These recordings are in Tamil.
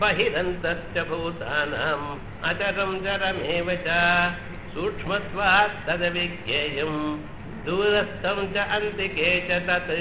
बहिरन्तश्च भूतानाम् अचरं चरमेव च सूक्ष्मत्वात् तदविज्ञेयम् दूरस्थं च अन्तिके च तत्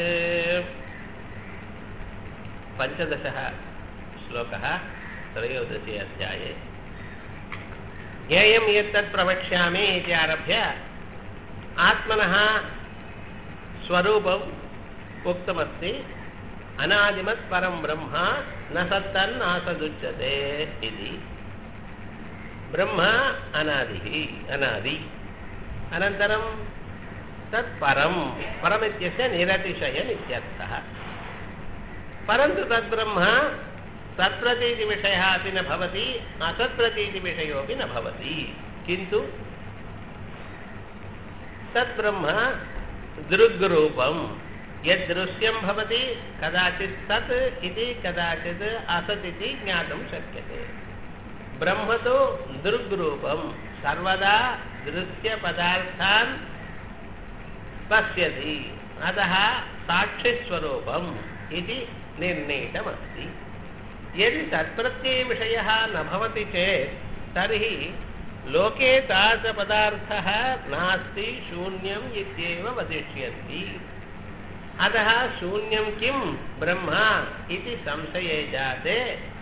पञ्चदशः श्लोकः त्रयोदशे अध्याये ज्ञेयं यत्तत् प्रवक्ष्यामि इति आरभ्य आत्मनः स्वरूपम् उक्तमस्ति अनादिमत् परं ब्रह्म न सत्तन्नासदुच्यते इति ब्रह्म अनादिः अनादि अनन्तरं तत् परं परमित्यस्य निरतिशयम् इत्यर्थः परन्तु तद्ब्रह्म सत्प्रतीतिविषयः अपि न भवति असत्प्रतीतिविषयोऽपि न भवति किन्तु तद्ब्रह्म दृग्रूपम् यदृश्यं भवति कदाचित् सत् इति कदाचित् असत् इति ज्ञातुं शक्यते ब्रह्म तु दृग्रूपं सर्वदा दृश्यपदार्थान् पश्यति अतः साक्षिस्वरूपम् इति निर्णीतमस्ति यदि तत्प्रत्ययविषयः न भवति चेत् तर्हि लोके तादृशपदार्थः नास्ति शून्यम् इत्येव वदिष्यन्ति अतः शून्यं किं ब्रह्म इति संशये जाते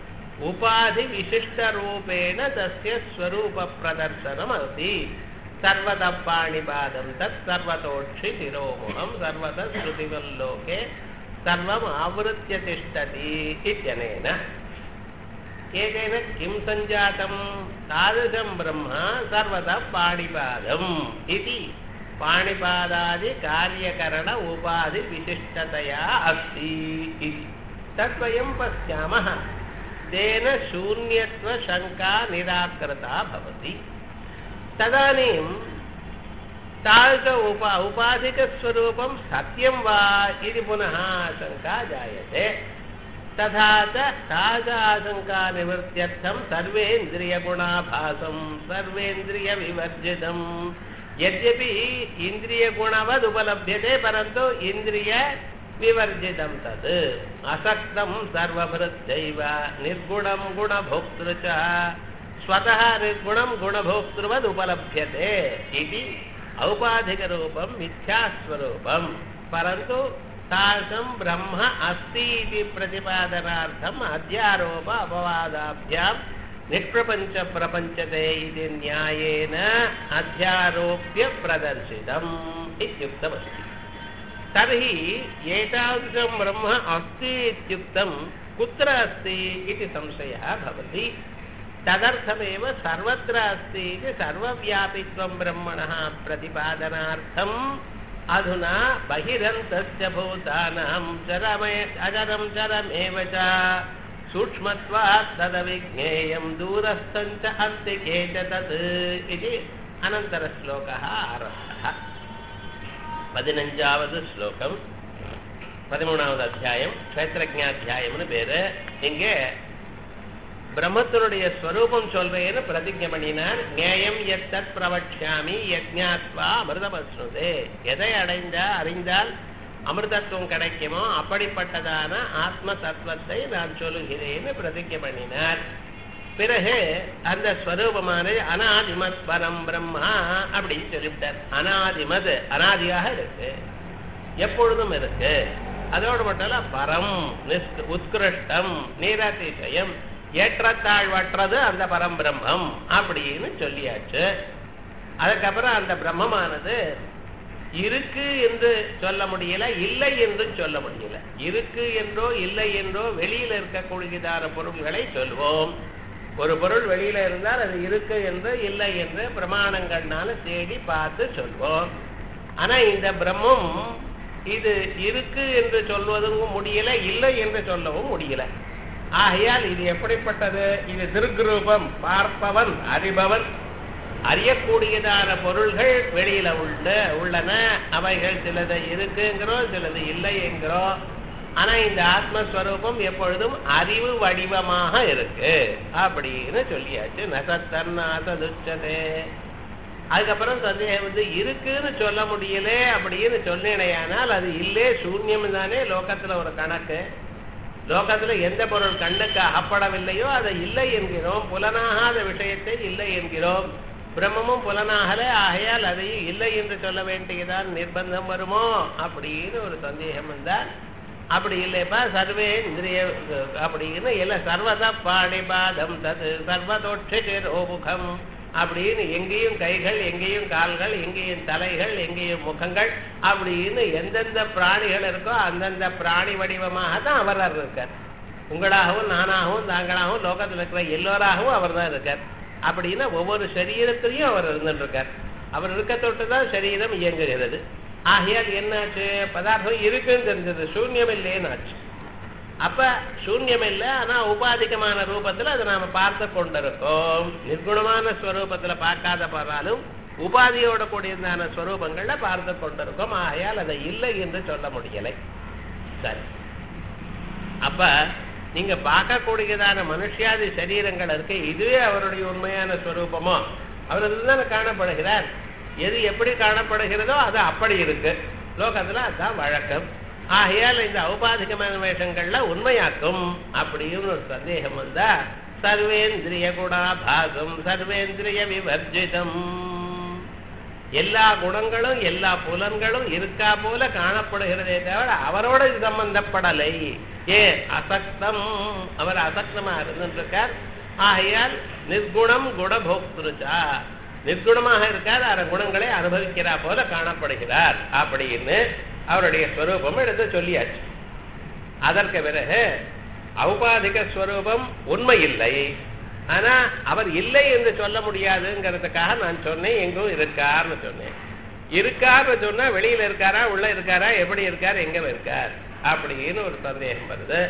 उपाधिविशिष्टरूपेण तस्य स्वरूपप्रदर्शनमस्ति सर्वतः पाणिपादं तत् सर्वतोक्षिशिरोमुखं सर्वतः श्रुतिवल्लोके सर्वम् आवृत्य तिष्ठति इत्यनेन एतेन किं सञ्जातं तादृशं ब्रह्म सर्वतः पाणिपादम् इति पाणिपादादिकार्यकरण उपाधिविशिष्टतया अस्ति इति तद्वयं पश्यामः तेन शून्यत्वशङ्का निराकृता भवति तदानीं तादृश उप उपाधिकस्वरूपं सत्यं वा इति पुनः शङ्का जायते तथा च तादृश आशङ्का निवृत्त्यर्थं सर्वेन्द्रियगुणाभासं सर्वेन्द्रियविवर्जितम् यद्यपि इन्द्रियगुणवद् उपलभ्यते परन्तु इन्द्रियविवर्जितं तत् असक्तं सर्वभृत्यैव निर्गुणं गुणभोक्तृ च स्वतः निर्गुणं गुणभोक्तृवद् उपलभ्यते इति औपाधिकरूपं मिथ्यास्वरूपं परन्तु तादृशं ब्रह्म अस्ति इति प्रतिपादनार्थम् अध्यारोप अपवादाभ्यां निष्प्रपञ्च प्रपञ्चते इति न्यायेन अध्यारोप्य प्रदर्शितम् इत्युक्तमस्ति तर्हि एतादृशं ब्रह्म अस्ति इत्युक्तं कुत्र अस्ति इति संशयः भवति तदर्थमेव सर्वत्र अस्ति इति सर्वव्यापित्वं ब्रह्मणः प्रतिपादनार्थम् अधुना बहिरन्तस्य भूतानां चरमे अजरं चरमेव च सूक्ष्मत्वात् तदविज्ञेयं दूरस्थं च अन्तिके च तत् इति अनन्तरश्लोकः आरब्धः பதினஞ்சாவது ஸ்லோகம் பதிமூணாவது அத்தியாயம் க்ஷேத்திரஜாத்தியாயம்னு பேரு இங்கே பிரம்மத்தினுடைய ஸ்வரூபம் சொல்றேன்னு பிரதிஜை பண்ணினார் நியாயம் எத்தத் பிரவக்ஷாமி யஜ்ஞாத்வா அமிர்தமஸ்னுதே எதை அடைந்தா அறிந்தால் அமிர்தத்துவம் கிடைக்குமோ அப்படிப்பட்டதான ஆத்ம தத்துவத்தை நான் சொல்லுகிறேன்னு பிரதிஜை பண்ணினார் பிறகு அந்த ஸ்வரூபமானது அனாதிமத் பரம் பிரம்மா அப்படின்னு சொல்லிவிட்டார் அனாதிமது அனாதியாக இருக்கு எப்பொழுதும் இருக்கு அதோடு மட்டும் இல்ல பரம் உத்கிருஷ்டம் நீராதிசயம் ஏற்றத்தாழ்வற்றது அந்த பரம்பிரம்மம் அப்படின்னு சொல்லியாச்சு அதுக்கப்புறம் அந்த பிரம்மமானது இருக்கு என்று சொல்ல முடியல இல்லை என்றும் சொல்ல முடியல இருக்கு என்றோ இல்லை என்றோ வெளியில இருக்கக்கூடியதான பொருள்களை சொல்வோம் ஒரு பொருள் வெளியில இருந்தால் அது இருக்கு என்று இல்லை என்று பிரமாணங்கள்னால தேடி பார்த்து சொல்வோம் ஆனா இந்த பிரம்மம் இது இருக்கு என்று சொல்வதும் முடியல இல்லை என்று சொல்லவும் முடியல ஆகையால் இது எப்படிப்பட்டது இது திருக்குரூபம் பார்ப்பவன் அறிபவன் அறியக்கூடியதான பொருள்கள் வெளியில உள்ள உள்ளன அவைகள் சிலது இருக்குங்கிறோம் சிலது இல்லை என்கிறோம் ஆனா இந்த ஆத்மஸ்வரூபம் எப்பொழுதும் அறிவு வடிவமாக இருக்கு அப்படின்னு சொல்லியாச்சு நசத்தன்னாசதுச்சதே அதுக்கப்புறம் சந்தேகம் வந்து இருக்குன்னு சொல்ல முடியல அப்படின்னு சொன்னேனையானால் அது இல்லே சூன்யம் தானே லோகத்துல ஒரு கணக்கு லோகத்துல எந்த பொருள் கண்ணுக்கு அகப்படவில்லையோ அதை இல்லை என்கிறோம் புலனாகாத விஷயத்தை இல்லை என்கிறோம் பிரம்மமும் புலனாகல ஆகையால் அதையும் இல்லை என்று சொல்ல வேண்டியதான் நிர்பந்தம் வருமோ அப்படின்னு ஒரு சந்தேகம் வந்தால் அப்படி இல்லைப்பா சர்வே இந்திரிய அப்படின்னு இல்லை சர்வத பாடிபாதம் தது சர்வதோட்சேரோமுகம் அப்படின்னு எங்கேயும் கைகள் எங்கேயும் கால்கள் எங்கேயும் தலைகள் எங்கேயும் முகங்கள் அப்படின்னு எந்தெந்த பிராணிகள் இருக்கோ அந்தந்த பிராணி வடிவமாக தான் அவர் இருக்கார் உங்களாகவும் நானாகவும் தாங்களாகவும் லோகத்தில் இருக்கிற எல்லோராகவும் அவர் தான் இருக்கார் அப்படின்னா ஒவ்வொரு சரீரத்திலையும் அவர் இருந்துட்டு இருக்கார் அவர் இருக்க தொட்டு தான் சரீரம் இயங்குகிறது ஆகையால் என்னாச்சு பதார்த்தம் இருக்குன்னு தெரிஞ்சது சூன்யம் இல்லைன்னு ஆச்சு அப்ப சூன்யம் இல்லை ஆனா உபாதிகமான ரூபத்துல அதை நாம பார்த்து கொண்டிருக்கோம் நிர்குணமான ஸ்வரூபத்துல பார்க்காத போனாலும் உபாதியோட கூடியதான ஸ்வரூபங்கள்ல பார்த்து கொண்டிருக்கோம் ஆகையால் அதை இல்லை என்று சொல்ல முடியலை சரி அப்ப நீங்க பார்க்கக்கூடியதான மனுஷியாதி சரீரங்கள் இருக்கு இதுவே அவருடைய உண்மையான ஸ்வரூபமோ அவர் தானே காணப்படுகிறார் எது எப்படி காணப்படுகிறதோ அது அப்படி இருக்கு லோகத்துல அதுதான் வழக்கம் ஆகையால் இந்த ஔபாதிகமான வேஷங்கள்ல உண்மையாக்கும் அப்படின்னு ஒரு சந்தேகம் வந்தா சர்வேந்திரிய குணாபாகம் சர்வேந்திரிய விவர்ஜிதம் எல்லா குணங்களும் எல்லா புலன்களும் இருக்கா போல காணப்படுகிறதே தவிர அவரோட இது சம்பந்தப்படலை ஏன் அசக்தம் அவர் அசக்தமா இருந்துருக்கார் ஆகையால் நிர்குணம் குணபோக்திருச்சா நிர்குணமாக இருக்கார் அந்த குணங்களை அனுபவிக்கிறா போல காணப்படுகிறார் அப்படின்னு அவருடைய ஸ்வரூபம் எடுத்து சொல்லியாச்சு அதற்கு பிறகு ஔபாதிக ஸ்வரூபம் உண்மை இல்லை ஆனா அவர் இல்லை என்று சொல்ல முடியாதுங்கிறதுக்காக நான் சொன்னேன் எங்கும் இருக்கார்னு சொன்னேன் இருக்கார்னு சொன்னா வெளியில இருக்காரா உள்ள இருக்காரா எப்படி இருக்கார் எங்க இருக்கார் அப்படின்னு ஒரு சந்தேகம் வருது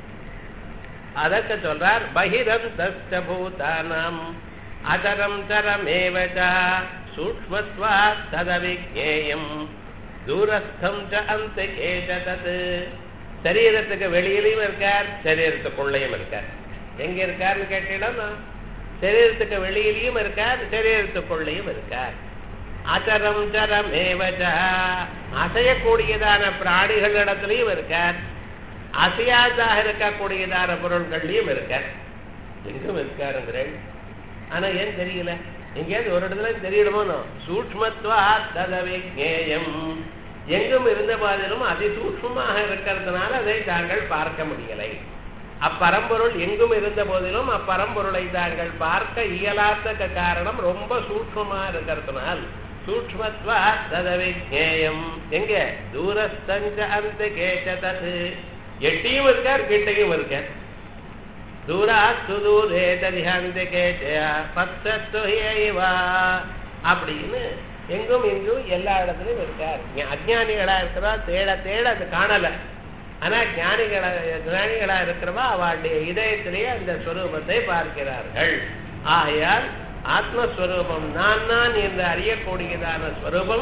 அதற்கு சொல்றார் பகிரந்த பூதானம் அதரம் தரமேவச்ச சூக்மத்வா ததவிஜேயம் தூரஸ்தம் ச அந்த கேட்டது சரீரத்துக்கு வெளியிலையும் இருக்கார் சரீரத்துக்குள்ளேயும் இருக்கார் எங்க இருக்காருன்னு கேட்டீங்கன்னா சரீரத்துக்கு வெளியிலையும் இருக்கார் சரீரத்துக்குள்ளேயும் இருக்கார் அச்சரம் சரம் ஏவச்ச அசையக்கூடியதான பிராணிகளிடத்திலையும் இருக்கார் அசையாதாக இருக்கக்கூடியதான பொருட்கள்லையும் இருக்கார் எங்கும் இருக்காருங்கிறேன் ஆனா ஏன் தெரியல எங்கேயாவது ஒரு இடத்துல தெரியணுமோ சூக்மத்வா ததவிஜேயம் எங்கும் இருந்த போதிலும் அதிசூக்மமாக இருக்கிறதுனால அதை தாங்கள் பார்க்க முடியலை அப்பரம்பொருள் எங்கும் இருந்த போதிலும் அப்பரம்பொருளை தாங்கள் பார்க்க இயலாத காரணம் ரொம்ப சூக்மமா இருக்கிறதுனால் சூக்மத்வா ததவிஜேயம் எங்க தூரஸ்தஞ்ச அந்த கேட்டது எட்டியும் இருக்கார் கிட்டையும் இருக்கார் தூராஸ்து தூரே தரிஹாந்த கேட்டயா பத்தத்து ஏவா அப்படின்னு எங்கும் இங்கும் எல்லா இடத்துலயும் இருக்கார் அஜானிகளா இருக்கிறவா தேட தேட அது காணல ஆனா ஞானிகளா ஞானிகளா இருக்கிறவா அவளுடைய இதயத்திலேயே அந்த ஸ்வரூபத்தை பார்க்கிறார்கள் ஆகையால் ஆத்மஸ்வரூபம் நான் நான் என்று அறியக்கூடியதான ஸ்வரூபம்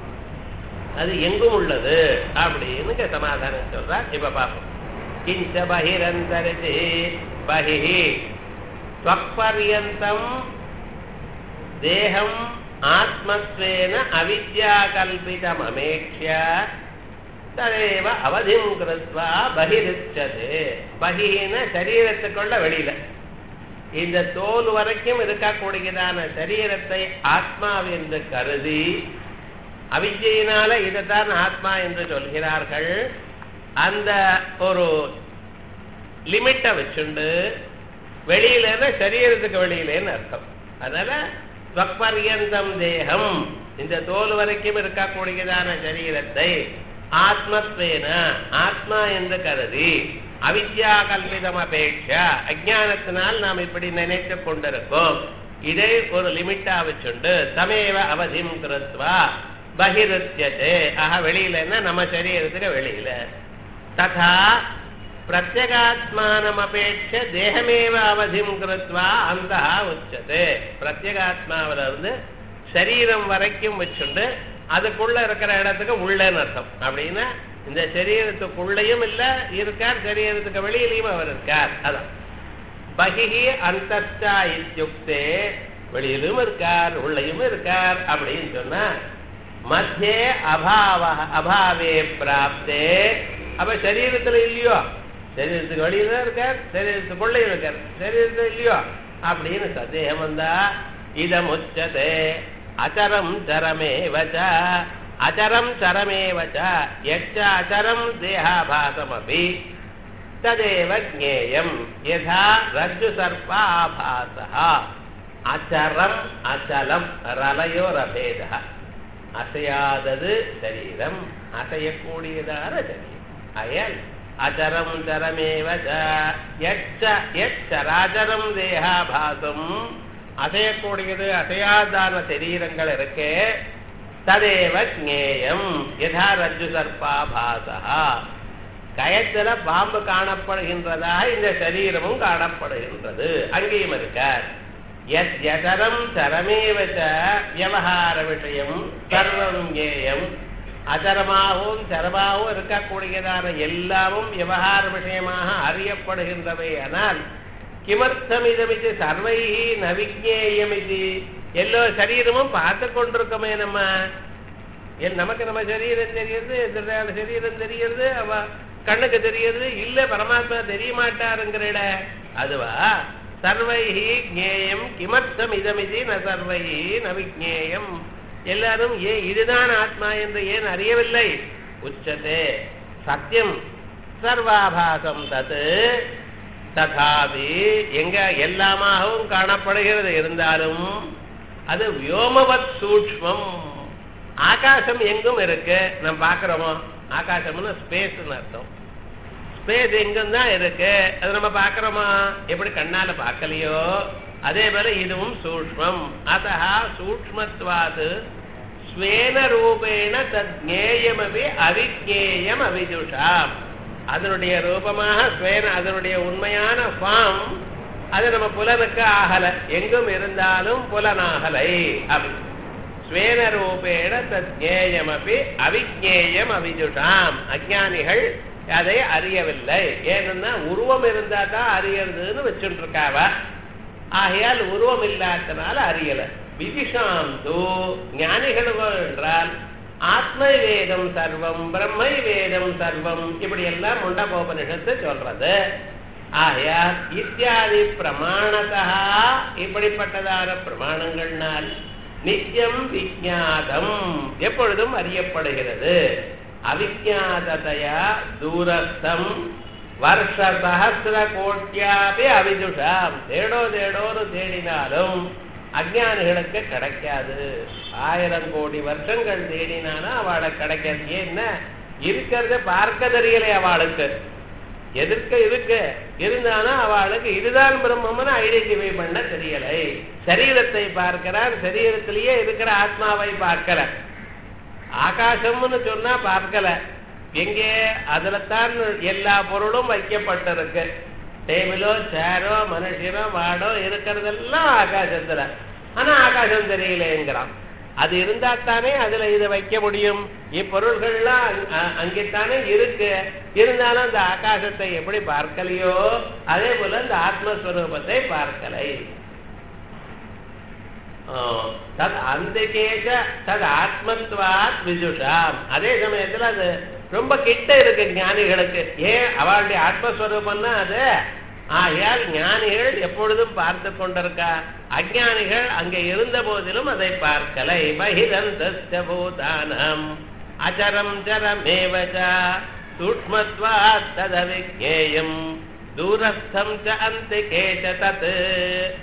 அது எங்கும் உள்ளது அப்படின்னு சமாதானம் சொல்றார் இப்ப பார்ப்போம் கிஞ்ச பகிரந்தரிதி பகி त्वक्पर्यन्तम् देहम् आत्मत्वेन अविद्याकल्पितममेक्ष्य ததேவ அவதிம் கிருத்வா பகிருச்சது பகின சரீரத்துக்குள்ள வெளியில இந்த தோல் வரைக்கும் இருக்கக்கூடியதான சரீரத்தை ஆத்மாவென்று கருதி அவிஜயினால இதைத்தான் ஆத்மா என்று சொல்கிறார்கள் அந்த ஒரு லிமிட்டை வச்சுண்டு வெளியிலன்னா சரீரத்துக்கு வெளியிலேன்னு அர்த்தம் அதனால ஸ்வப்பரியந்தம் தேகம் இந்த தோல் வரைக்கும் இருக்கக்கூடியதான சரீரத்தை ஆத்மத்வேன ஆத்மா என்று கருதி அவித்யா கல்பிதம் அபேட்சா அஜானத்தினால் நாம் இப்படி நினைத்து கொண்டிருக்கோம் இதை ஒரு லிமிட்டா வச்சுண்டு தமேவ அவதிம் கிருத்வா பகிருத்தியதே ஆக வெளியிலன்னா நம்ம சரீரத்துக்கு வெளியில ததா பிரத்யகாத்மானம் அபேட்ச தேகமேவ அவதிம் கிருத்வா அந்த உச்சது பிரத்யகாத்மாவில இருந்து சரீரம் வரைக்கும் வச்சுண்டு அதுக்குள்ள இருக்கிற இடத்துக்கு உள்ளன்னு அர்த்தம் அப்படின்னா இந்த சரீரத்துக்குள்ளேயும் இல்ல இருக்கார் சரீரத்துக்கு வெளியிலையும் அவர் இருக்கார் அதான் பகிஹி அந்தஸ்தா இத்தியுக்தே வெளியிலும் இருக்கார் உள்ளேயும் இருக்கார் அப்படின்னு சொன்னா மத்தியே அபாவ அபாவே பிராப்தே அப்ப சரீரத்துல இல்லையோ சரீரத்துக்கு வெளியில தான் இருக்கார் சரீரத்துக்குள்ளேயும் இருக்கார் சரீரத்து இல்லையோ அப்படின்னு சந்தேகம் வந்தா இதமுச்சதே அச்சரம் சரமேவச்ச அச்சரம் சரமேவச்ச எச்ச அச்சரம் தேகாபாசமபி ததேவ ஜேயம் யதா ரஜ்ஜு சர்ப்பாபாசः அச்சரம் அச்சலம் ரலயோ ரபேத அசையாதது சரீரம் அசையக்கூடியதான சரீரம் அயல் அச்சரம் சரமேவ எச்சராச்சரம் தேகாபாசம் அசையக்கூடியது அசையாதான சரீரங்கள் இருக்கே ததேவ ஜேயம் யதா ரஜ்ஜு சர்ப்பாபாசா கயத்துல பாம்பு காணப்படுகின்றதா இந்த சரீரமும் காணப்படுகின்றது அங்கேயும் இருக்கார் யதரம் சரமேவச்ச வியவகார விஷயம் சர்வம் ஏயம் அச்சரமாகவும் சரமாகவும் இருக்கக்கூடியதான எல்லாமும் விவகார விஷயமாக அறியப்படுகின்றவை ஆனால் கிமர்த்தம் இதமிது சர்வை நவிஜேயம் இது எல்லோ சரீரமும் பார்த்து கொண்டிருக்கோமே நம்ம எல் நமக்கு நம்ம சரீரம் தெரியுது எதிரான சரீரம் தெரியுது அவ கண்ணுக்கு தெரியுது இல்ல பரமாத்மா தெரிய மாட்டாருங்கிற அதுவா சர்வைஹி ஜேயம் கிமர்த்தம் இதமிதி ந சர்வைஹி நவிஜேயம் எல்லாரும் ஏன் இதுதான் ஆத்மா என்று ஏன் அறியவில்லை உச்சதே சத்தியம் சர்வாபாசம் தது ததாபி எங்க எல்லாமாகவும் காணப்படுகிறது இருந்தாலும் அது வியோமவத் சூக்மம் ஆகாசம் எங்கும் இருக்கு நம்ம பாக்குறோமோ ஆகாசம்னு ஸ்பேஸ்னு அர்த்தம் ஸ்பேஸ் எங்கும் தான் இருக்கு அது நம்ம பாக்குறோமா எப்படி கண்ணால பார்க்கலையோ அதே போல இதுவும் சூக்மம் அத்தா சூக்மத்வாது ஸ்வேன ரூபேண தத்ஞேயமபி அவிஜேயம் அவிதுஷாம் அதனுடைய ரூபமாக ஸ்வேன அதனுடைய உண்மையான ஃபார்ம் அது நம்ம புலனுக்கு ஆகல எங்கும் இருந்தாலும் புலனாகலை அப்படி ஸ்வேன ரூபேண தத்ஞேயமபி அவிஜேயம் அவிதுஷாம் அஜானிகள் அதை அறியவில்லை ஏன்னா உருவம் இருந்தா தான் அறியறதுன்னு வச்சுட்டு இருக்காவ ஆகையால் உருவம் இல்லாதனால அறியல விதிஷாம் தூ ஞானிகள் என்றால் ஆத்ம வேதம் சர்வம் பிரம்மை வேதம் சர்வம் இப்படி எல்லாம் முண்டகோபனிஷத்து சொல்றது ஆகையால் இத்தியாதி பிரமாணதா இப்படிப்பட்டதான பிரமாணங்கள்னால் நித்தியம் விஜாதம் எப்பொழுதும் அறியப்படுகிறது அவிஜாததையா தூரஸ்தம் வருஷ சகசிர கோட்டியாபி அவிதுஷாம் தேடோ தேடோன்னு தேடினாலும் அஜானிகளுக்கு கிடைக்காது ஆயிரம் கோடி வருஷங்கள் தேடினாலும் அவளுக்கு கிடைக்காது ஏன்னா இருக்கிறத பார்க்க தெரியலை அவளுக்கு எதிர்க்க இருக்கு இருந்தாலும் அவளுக்கு இதுதான் பிரம்மம்னு ஐடென்டிஃபை பண்ண தெரியலை சரீரத்தை பார்க்கிறான் சரீரத்திலேயே இருக்கிற ஆத்மாவை பார்க்கல ஆகாசம்னு சொன்னா பார்க்கல எங்கே அதுல தான் எல்லா பொருளும் வைக்கப்பட்டிருக்கு டேபிளோ சேரோ மனுஷனோ வாடோ இருக்கிறதெல்லாம் ஆகாசத்துல ஆனா ஆகாசம் தெரியலங்கிறான் அது இருந்தா தானே அதுல இதை வைக்க முடியும் இப்பொருள்கள்லாம் அங்கேத்தானே இருக்கு இருந்தாலும் அந்த ஆகாசத்தை எப்படி பார்க்கலையோ அதே போல இந்த ஆத்மஸ்வரூபத்தை பார்க்கலை தத் அந்திகேஷ தத் ஆத்மத்வாத் விதுஷாம் அதே சமயத்துல அது ரொம்ப கிட்ட இருக்கு ஞானிகளுக்கு ஏன் அவளுடைய ஆத்மஸ்வரூபம்னா அது ஆகையால் ஞானிகள் எப்பொழுதும் பார்த்து கொண்டிருக்கா அஜானிகள் அங்கே இருந்த போதிலும் அதை பார்க்கலை பகிரந்த பூதானம் அச்சரம் சரமேவச்ச சூக்மத்வாத் ததவிஜேயம் தூரஸ்தம் ச அந்திகேஷ தத்